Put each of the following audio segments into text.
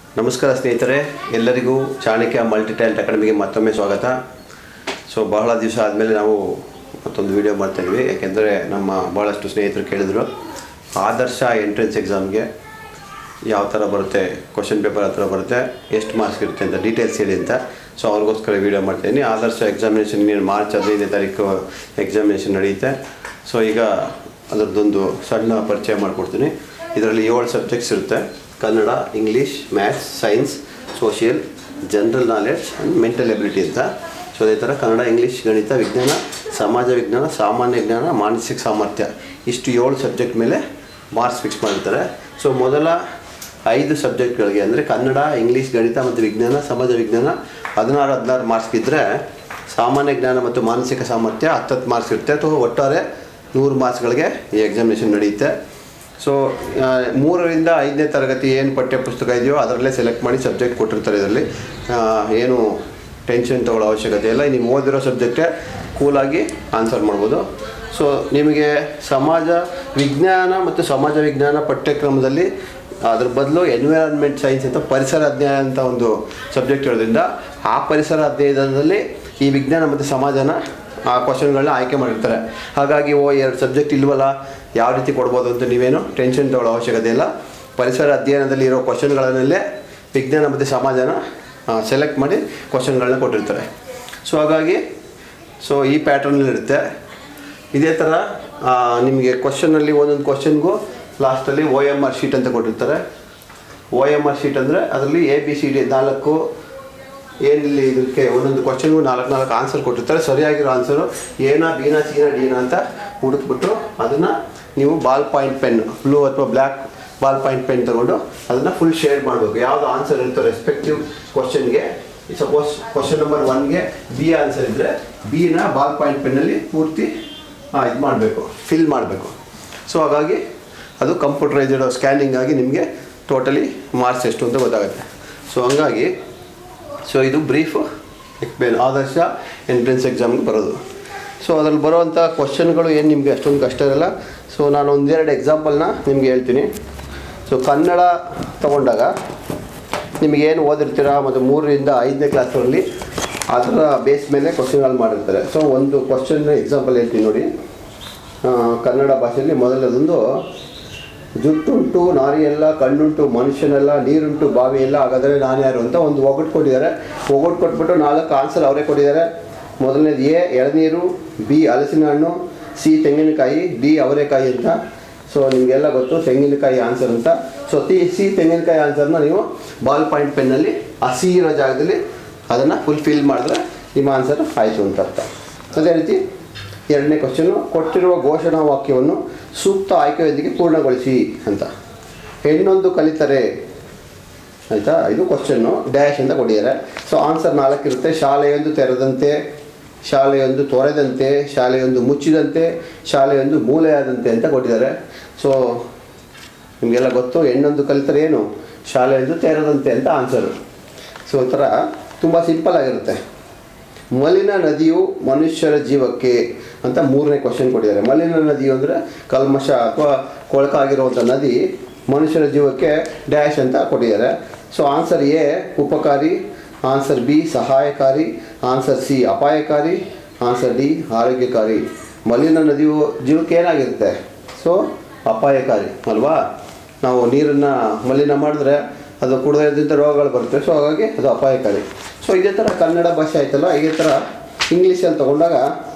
ನಮಸ್ಕಾರ ಸ್ನೇಹಿತರೆ ಎಲ್ಲರಿಗೂ ಚಾಣಕ್ಯ ಮಲ್ಟಿ ಟ್ಯಾಲೆಂಟ್ ಅಕಾಡೆಮಿಗೆ ಮತ್ತೊಮ್ಮೆ ಸ್ವಾಗತ ಸೊ ಬಹಳ ದಿವಸ ಆದಮೇಲೆ ನಾವು ಮತ್ತೊಂದು ವಿಡಿಯೋ ಮಾಡ್ತಾಯಿದ್ವಿ ಯಾಕೆಂದರೆ ನಮ್ಮ ಭಾಳಷ್ಟು ಸ್ನೇಹಿತರು ಕೇಳಿದರು ಆದರ್ಶ ಎಂಟ್ರೆನ್ಸ್ ಎಕ್ಸಾಮ್ಗೆ ಯಾವ ಥರ ಬರುತ್ತೆ ಕ್ವಶನ್ ಪೇಪರ್ ಹತ್ರ ಬರುತ್ತೆ ಎಷ್ಟು ಮಾರ್ಕ್ಸ್ ಇರುತ್ತೆ ಅಂತ ಡೀಟೇಲ್ಸ್ ಹೇಳಿ ಅಂತ ಸೊ ಅವ್ರಿಗೋಸ್ಕರ ವಿಡಿಯೋ ಮಾಡ್ತಾಯಿದ್ದೀನಿ ಆದರ್ಶ ಎಕ್ಸಾಮಿನೇಷನ್ ಇನ್ನೇನು ಮಾರ್ಚ್ ಹದಿನೈದನೇ ತಾರೀಕು ಎಕ್ಸಾಮಿನೇಷನ್ ನಡೆಯುತ್ತೆ ಸೊ ಈಗ ಅದರದ್ದೊಂದು ಸಣ್ಣ ಪರಿಚಯ ಮಾಡಿಕೊಡ್ತೀನಿ ಇದರಲ್ಲಿ ಏಳು ಸಬ್ಜೆಕ್ಟ್ಸ್ ಇರುತ್ತೆ Kannada English maths science social general knowledge and mental ability ಅಂತ ಸೊ ಅದೇ ಥರ ಕನ್ನಡ ಇಂಗ್ಲೀಷ್ ಗಣಿತ ವಿಜ್ಞಾನ ಸಮಾಜ ವಿಜ್ಞಾನ ಸಾಮಾನ್ಯ ವಿಜ್ಞಾನ ಮಾನಸಿಕ ಸಾಮರ್ಥ್ಯ ಇಷ್ಟು ಏಳು ಸಬ್ಜೆಕ್ಟ್ ಮೇಲೆ ಮಾರ್ಕ್ಸ್ ಫಿಕ್ಸ್ ಮಾಡಿರ್ತಾರೆ ಸೊ ಮೊದಲ ಐದು ಸಬ್ಜೆಕ್ಟ್ಗಳಿಗೆ ಅಂದರೆ ಕನ್ನಡ ಇಂಗ್ಲೀಷ್ ಗಣಿತ ಮತ್ತು ವಿಜ್ಞಾನ ಸಮಾಜ ವಿಜ್ಞಾನ ಹದಿನಾರು ಹದಿನಾರು ಮಾರ್ಕ್ಸ್ ಇದ್ದರೆ ಸಾಮಾನ್ಯ ಜ್ಞಾನ ಮತ್ತು ಮಾನಸಿಕ ಸಾಮರ್ಥ್ಯ ಹತ್ತತ್ತು ಮಾರ್ಕ್ಸ್ ಇರುತ್ತೆ ಅಥವಾ ಒಟ್ಟಾರೆ ನೂರು ಮಾರ್ಕ್ಸ್ಗಳಿಗೆ ಈ ಎಕ್ಸಾಮಿನೇಷನ್ ನಡೆಯುತ್ತೆ ಸೊ ಆ, ಮೂರರಿಂದ ಐದನೇ ತರಗತಿ ಏನು ಪಠ್ಯ ಪುಸ್ತಕ ಇದೆಯೋ ಅದರಲ್ಲೇ ಸೆಲೆಕ್ಟ್ ಮಾಡಿ ಸಬ್ಜೆಕ್ಟ್ ಕೊಟ್ಟಿರ್ತಾರೆ ಇದರಲ್ಲಿ ಆ, ಏನು ಟೆನ್ಷನ್ ತೊಗೊಳ್ಳೋ ಅವಶ್ಯಕತೆ ಇಲ್ಲ ನೀವು ಓದಿರೋ ಸಬ್ಜೆಕ್ಟೇ ಕೂಲಾಗಿ ಆನ್ಸರ್ ಮಾಡ್ಬೋದು ಸೊ ನಿಮಗೆ ಸಮಾಜ ವಿಜ್ಞಾನ ಮತ್ತು ಸಮಾಜ ವಿಜ್ಞಾನ ಪಠ್ಯಕ್ರಮದಲ್ಲಿ ಅದ್ರ ಬದಲು ಎನ್ವಿರಾನ್ಮೆಂಟ್ ಸೈನ್ಸ್ ಅಂತ ಪರಿಸರ ಅಧ್ಯಯನ ಅಂತ ಒಂದು ಸಬ್ಜೆಕ್ಟ್ ಇರೋದ್ರಿಂದ ಆ ಪರಿಸರ ಅಧ್ಯಯನದಲ್ಲಿ ಈ ವಿಜ್ಞಾನ ಮತ್ತು ಸಮಾಜನ ಆ ಕ್ವಶನ್ಗಳನ್ನ ಆಯ್ಕೆ ಮಾಡಿರ್ತಾರೆ ಹಾಗಾಗಿ ಓ ಎರಡು ಸಬ್ಜೆಕ್ಟ್ ಇಲ್ವಲ್ಲ ಯಾವ ರೀತಿ ಕೊಡ್ಬೋದು ಅಂತ ನೀವೇನು ಟೆನ್ಷನ್ ತೊಗೊಳ್ಳೋ ಅವಶ್ಯಕತೆ ಇಲ್ಲ ಪರಿಸರ ಅಧ್ಯಯನದಲ್ಲಿ ಇರೋ ಕ್ವಶನ್ಗಳನ್ನಲ್ಲೇ ವಿಜ್ಞಾನ ಮತ್ತು ಸಮಾಜನ ಸೆಲೆಕ್ಟ್ ಮಾಡಿ ಕ್ವಶನ್ಗಳನ್ನ ಕೊಟ್ಟಿರ್ತಾರೆ ಸೊ ಹಾಗಾಗಿ ಸೊ ಈ ಪ್ಯಾಟರ್ನಲ್ಲಿ ಇರುತ್ತೆ ಇದೇ ಥರ ಆ, ನಿಮಗೆ ಕ್ವಶನಲ್ಲಿ ಒಂದೊಂದು ಕ್ವಶನ್ಗೂ ಲಾಸ್ಟಲ್ಲಿ ಓ ಎಮ್ ಆರ್ ಶೀಟ್ ಅಂತ ಕೊಟ್ಟಿರ್ತಾರೆ ಓ ಎಮ್ ಆರ್ ಶೀಟ್ ಅಂದರೆ ಅದರಲ್ಲಿ ಎ ಬಿ ಸಿ ಡಿ ನಾಲ್ಕು ಏನಿಲ್ಲಿ ಇದಕ್ಕೆ ಒಂದೊಂದು ಕ್ವಶನ್ಗೂ ನಾಲ್ಕು ನಾಲ್ಕು ಆನ್ಸರ್ ಕೊಟ್ಟಿರ್ತಾರೆ ಸರಿಯಾಗಿರೋ ಆನ್ಸರು ಏನಾ ಬೀನಾ ಚೀನಾ ಡೀನಾ ಅಂತ ಹುಡುಕ್ಬಿಟ್ಟು ಅದನ್ನು ನೀವು ಬಾಲ್ ಪಾಯಿಂಟ್ ಪೆನ್ ಬ್ಲೂ ಅಥವಾ ಬ್ಲ್ಯಾಕ್ ಬಾಲ್ ಪಾಯಿಂಟ್ ಪೆನ್ ತಗೊಂಡು ಅದನ್ನು ಫುಲ್ ಶೇಡ್ ಮಾಡಬೇಕು ಯಾವುದು ಆನ್ಸರ್ ಇರುತ್ತೋ ರೆಸ್ಪೆಕ್ಟಿವ್ ಕ್ವಶನ್ಗೆ ಸಪೋಸ್ ಕ್ವಶನ್ ನಂಬರ್ ಒನ್ಗೆ ಬಿ ಆನ್ಸರ್ ಇದ್ದರೆ ಬಿನ ಬಾಲ್ ಪಾಯಿಂಟ್ ಪೆನ್ನಲ್ಲಿ ಪೂರ್ತಿ ಇದು ಮಾಡಬೇಕು ಫಿಲ್ ಮಾಡಬೇಕು ಸೊ ಹಾಗಾಗಿ ಅದು ಕಂಪ್ಯೂಟರೈಸ್ಡ್ ಸ್ಕ್ಯಾನಿಂಗ್ ಆಗಿ ನಿಮಗೆ ಟೋಟಲಿ ಮಾರ್ಕ್ಸ್ ಎಷ್ಟು ಅಂತ ಗೊತ್ತಾಗುತ್ತೆ ಸೊ ಹಂಗಾಗಿ ಸೊ ಇದು ಬ್ರೀಫ್ ಎಕ್ಸ್ಪ್ಲೇನ್ ಆದರ್ಶ ಎಂಟ್ರೆನ್ಸ್ ಎಕ್ಸಾಮ್ಗೆ ಬರೋದು ಸೊ ಅದ್ರಲ್ಲಿ ಬರೋವಂಥ ಕ್ವಶನ್ಗಳು ಏನು ನಿಮಗೆ ಅಷ್ಟೊಂದು ಕಷ್ಟ ಇರಲ್ಲ ಸೊ ನಾನು ಒಂದೆರಡು ಎಕ್ಸಾಂಪಲ್ನ ನಿಮ್ಗೆ ಹೇಳ್ತೀನಿ ಸೊ ಕನ್ನಡ ತಗೊಂಡಾಗ ನಿಮಗೇನು ಓದಿರ್ತೀರ ಮತ್ತು ಮೂರರಿಂದ ಐದನೇ ಕ್ಲಾಸಲ್ಲಿ ಅದರ ಬೇಸ್ ಮೇಲೆ ಕ್ವಶನ್ಗಳು ಮಾಡಿರ್ತಾರೆ ಸೊ ಒಂದು ಕ್ವಶನ್ ಎಕ್ಸಾಂಪಲ್ ಹೇಳ್ತೀನಿ ನೋಡಿ ಆ, ಕನ್ನಡ ಭಾಷೆಯಲ್ಲಿ ಮೊದಲದೊಂದು ಜುಟ್ಟುಂಟು ನಾರಿಯೆಲ್ಲ ಕಣ್ಣುಂಟು ಮನುಷ್ಯನೆಲ್ಲ ನೀರುಂಟು ಬಾವಿ ಎಲ್ಲ ಹಾಗಾದರೆ ನಾನು ಯಾರು ಅಂತ ಒಂದು ಒಗಟ್ಟು ಕೊಟ್ಟಿದ್ದಾರೆ ಒಗಟ್ಟು ಕೊಟ್ಬಿಟ್ಟು ನಾಲ್ಕು ಆನ್ಸರ್ ಅವರೇ ಕೊಟ್ಟಿದ್ದಾರೆ ಮೊದಲನೇದು ಎ ಎಳನೀರು ಬಿ ಹಲಸಿನ ಹಣ್ಣು ಸಿ ತೆಂಗಿನಕಾಯಿ ಡಿ ಅವರೆಕಾಯಿ ಅಂತ ಸೊ ನಿಮಗೆಲ್ಲ ಗೊತ್ತು ತೆಂಗಿನಕಾಯಿ ಆನ್ಸರ್ ಅಂತ ಸೊ ತಿ ಸಿ ತೆಂಗಿನಕಾಯಿ ಆನ್ಸರ್ನ ನೀವು ಬಾಲ್ ಪಾಯಿಂಟ್ ಪೆನ್ನಲ್ಲಿ ಹಸಿ ಇರೋ ಜಾಗದಲ್ಲಿ ಅದನ್ನು ಫುಲ್ ಫಿಲ್ ಮಾಡಿದ್ರೆ ನಿಮ್ಮ ಆನ್ಸರ್ ಆಯಿತು ಅಂತ ಅರ್ಥ ಅದೇ ರೀತಿ ಎರಡನೇ ಕ್ವಶನು ಕೊಟ್ಟಿರುವ ಘೋಷಣಾ ವಾಕ್ಯವನ್ನು ಸೂಕ್ತ ಆಯ್ಕೆಯೊಂದಿಗೆ ಪೂರ್ಣಗೊಳಿಸಿ ಅಂತ ಹೆಣ್ಣೊಂದು ಕಲಿತರೆ ಆಯಿತಾ ಇದು ಕ್ವಶನ್ನು ಡ್ಯಾಶ್ ಅಂತ ಕೊಟ್ಟಿದ್ದಾರೆ ಸೊ ಆನ್ಸರ್ ನಾಲ್ಕಿರುತ್ತೆ ಶಾಲೆಯೊಂದು ತೆರೆದಂತೆ ಶಾಲೆಯೊಂದು ತೊರೆದಂತೆ ಶಾಲೆಯೊಂದು ಮುಚ್ಚಿದಂತೆ ಶಾಲೆಯೊಂದು ಮೂಲೆಯಾದಂತೆ ಅಂತ ಕೊಟ್ಟಿದ್ದಾರೆ ಸೊ ನಿಮಗೆಲ್ಲ ಗೊತ್ತು ಹೆಣ್ಣೊಂದು ಕಲಿತರೆ ಏನು ಶಾಲೆಯೊಂದು ತೆರೆದಂತೆ ಅಂತ ಆನ್ಸರು ಸೊ ಒಂಥರ ತುಂಬ ಸಿಂಪಲ್ ಆಗಿರುತ್ತೆ ಮಲಿನ ನದಿಯು ಮನುಷ್ಯರ ಜೀವಕ್ಕೆ ಅಂತ ಮೂರನೇ ಕ್ವಶನ್ ಕೊಟ್ಟಿದ್ದಾರೆ ಮಲಿನ ನದಿಯು ಅಂದರೆ ಕಲ್ಮಶ ಅಥವಾ ಕೊಳಕ ಆಗಿರುವಂಥ ನದಿ ಮನುಷ್ಯರ ಜೀವಕ್ಕೆ ಡ್ಯಾಶ್ ಅಂತ ಕೊಟ್ಟಿದ್ದಾರೆ ಸೊ ಆನ್ಸರ್ ಎ ಉಪಕಾರಿ ಆನ್ಸರ್ ಬಿ ಸಹಾಯಕಾರಿ ಆನ್ಸರ್ ಸಿ ಅಪಾಯಕಾರಿ ಆನ್ಸರ್ ಡಿ ಆರೋಗ್ಯಕಾರಿ ಮಲಿನ ನದಿಯು ಜೀವಕ್ಕೆ ಏನಾಗಿರುತ್ತೆ ಸೊ ಅಪಾಯಕಾರಿ ಅಲ್ವಾ ನಾವು ನೀರನ್ನು ಮಲಿನ ಮಾಡಿದ್ರೆ ಅದು ಕುಡಿಯೋದ್ರಿಂದ ರೋಗಗಳು ಬರುತ್ತೆ ಸೊ ಹಾಗಾಗಿ ಅದು ಅಪಾಯಕಾರಿ ಸೊ ಇದೇ ಥರ ಕನ್ನಡ ಭಾಷೆ ಆಯ್ತಲ್ಲ ಇದೇ ಥರ ಇಂಗ್ಲೀಷಲ್ಲಿ ತಗೊಂಡಾಗ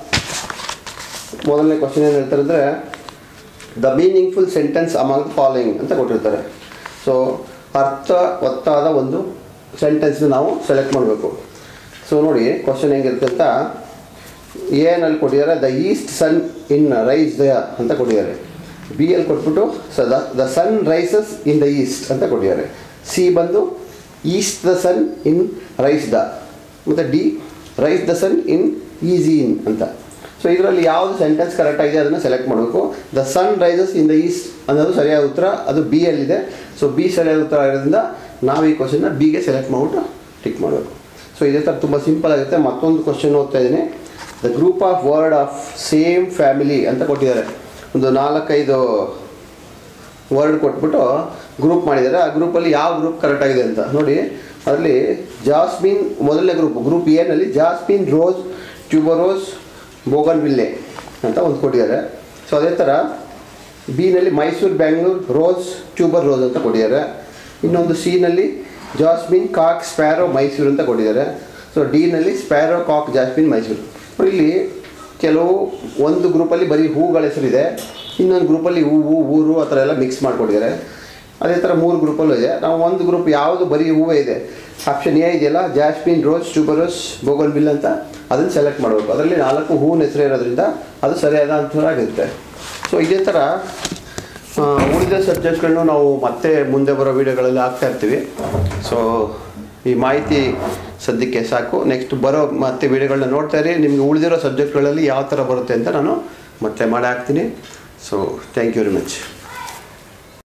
ಮೊದಲನೇ ಕ್ವಶನ್ ಏನು ಹೇಳ್ತಾರೆ ಅಂದರೆ the meaningful sentence among following ಅಂತ ಕೊಟ್ಟಿರ್ತಾರೆ ಸೊ ಅರ್ಥ ಒತ್ತಾದ ಒಂದು ಸೆಂಟೆನ್ಸ್ನ ನಾವು ಸೆಲೆಕ್ಟ್ ಮಾಡಬೇಕು ಸೊ ನೋಡಿ ಕ್ವಶನ್ ಹೆಂಗಿರುತ್ತೆ ಅಂತ ಏನಲ್ಲಿ ಕೊಟ್ಟಿದ್ದಾರೆ the east sun in rise the ಅಂತ ಕೊಟ್ಟಿದ್ದಾರೆ ಬಿ ಎಲ್ ಕೊಟ್ಬಿಟ್ಟು ಸ the the sun rises in the east ಅಂತ ಕೊಟ್ಟಿದ್ದಾರೆ ಸಿ ಬಂದು east the sun in rise the ಮತ್ತು D rise the sun in east in ಅಂತ ಸೊ ಇದರಲ್ಲಿ ಯಾವುದು ಸೆಂಟೆನ್ಸ್ ಕರೆಕ್ಟಾಗಿದೆ ಅದನ್ನು ಸೆಲೆಕ್ಟ್ ಮಾಡಬೇಕು the sun rises in the east ಅನ್ನೋದು ಸರಿಯಾದ ಉತ್ತರ ಅದು ಬಿ ಯಲ್ಲಿದೆ ಸೊ ಬಿ ಸರಿಯಾದ ಉತ್ತರ ಇರೋದ್ರಿಂದ ನಾವು ಈ ಕ್ವಶನ್ನ ಬಿಗೆ ಸೆಲೆಕ್ಟ್ ಮಾಡಿಬಿಟ್ಟು ಟಿಕ್ ಮಾಡಬೇಕು ಸೊ ಇದೇ ಥರ ತುಂಬ ಸಿಂಪಲ್ ಆಗುತ್ತೆ ಮತ್ತೊಂದು ಕ್ವಶನ್ ಓದ್ತಾ ಇದ್ದೀನಿ the group of word of same family ಅಂತ ಕೊಟ್ಟಿದ್ದಾರೆ ಒಂದು ನಾಲ್ಕೈದು ವರ್ಡ್ ಕೊಟ್ಬಿಟ್ಟು ಗ್ರೂಪ್ ಮಾಡಿದ್ದಾರೆ ಆ ಗ್ರೂಪಲ್ಲಿ ಯಾವ ಗ್ರೂಪ್ ಕರೆಕ್ಟ್ ಆಗಿದೆ ಅಂತ ನೋಡಿ ಅದರಲ್ಲಿ ಜಾಸ್ಮಿನ್ ಮೊದಲನೇ ಗ್ರೂಪ್ ಗ್ರೂಪ್ ಎನಲ್ಲಿ jasmine rose tuberose bougainvillea ಅಂತ ಒಂದು ಕೊಟ್ಟಿದ್ದಾರೆ ಸೊ ಅದೇ ಥರ ಬಿನಲ್ಲಿ Mysuru Bangalore rose tuberose ಅಂತ ಕೊಟ್ಟಿದ್ದಾರೆ ಇನ್ನೊಂದು ಸಿನಲ್ಲಿ ಜಾಸ್ಮಿನ್ ಕಾಕ್ ಸ್ಪ್ಯಾರೋ ಮೈಸೂರು ಅಂತ ಕೊಟ್ಟಿದ್ದಾರೆ ಸೊ ಡಿನಲ್ಲಿ ಸ್ಪ್ಯಾರೋ ಕಾಕ್ ಜಾಸ್ಮಿನ್ ಮೈಸೂರು ನೋಡಿ ಇಲ್ಲಿ ಕೆಲವು ಒಂದು ಗ್ರೂಪಲ್ಲಿ ಬರೀ ಹೂಗಳ ಹೆಸರಿದೆ ಇನ್ನೊಂದು ಗ್ರೂಪಲ್ಲಿ ಹೂವು ಊರು ಆ ಥರ ಎಲ್ಲ ಮಿಕ್ಸ್ ಮಾಡಿಕೊಟ್ಟಿದ್ದಾರೆ ಅದೇ ಥರ ಮೂರು ಗ್ರೂಪಲ್ಲೂ ಇದೆ ನಾವು ಒಂದು ಗ್ರೂಪ್ ಯಾವುದು ಬರೀ ಹೂವೇ ಇದೆ ಆಪ್ಷನ್ ಎ ಇದೆಯಲ್ಲ jasmine rose tuberose bougainvillea ಅಂತ ಅದನ್ನು ಸೆಲೆಕ್ಟ್ ಮಾಡಬೇಕು ಅದರಲ್ಲಿ ನಾಲ್ಕು ಹೂವಿನ ಹೆಸರು ಇರೋದ್ರಿಂದ ಅದು ಸರಿಯಾದ ಆನ್ಸರ್ ಆಗಿರುತ್ತೆ ಸೊ ಇದೇ ಥರ ಆ, ಉಳಿದ ಸಬ್ಜೆಕ್ಟ್ಗಳನ್ನು ನಾವು ಮತ್ತೆ ಮುಂದೆ ಬರೋ ವೀಡಿಯೋಗಳಲ್ಲಿ ಹಾಕ್ತಾ ಇರ್ತೀವಿ ಸೊ ಈ ಮಾಹಿತಿ ಸದ್ಯಕ್ಕೆ ಸಾಕು ನೆಕ್ಸ್ಟ್ ಬರೋ ಮತ್ತೆ ವೀಡಿಯೋಗಳನ್ನ ನೋಡ್ತಾ ಇರಿ ನಿಮಗೆ ಉಳಿದಿರೋ ಸಬ್ಜೆಕ್ಟ್ಗಳಲ್ಲಿ ಯಾವ ಥರ ಬರುತ್ತೆ ಅಂತ ನಾನು ಮತ್ತೆ ಮಾಡಿ ಹಾಕ್ತೀನಿ so thank you very much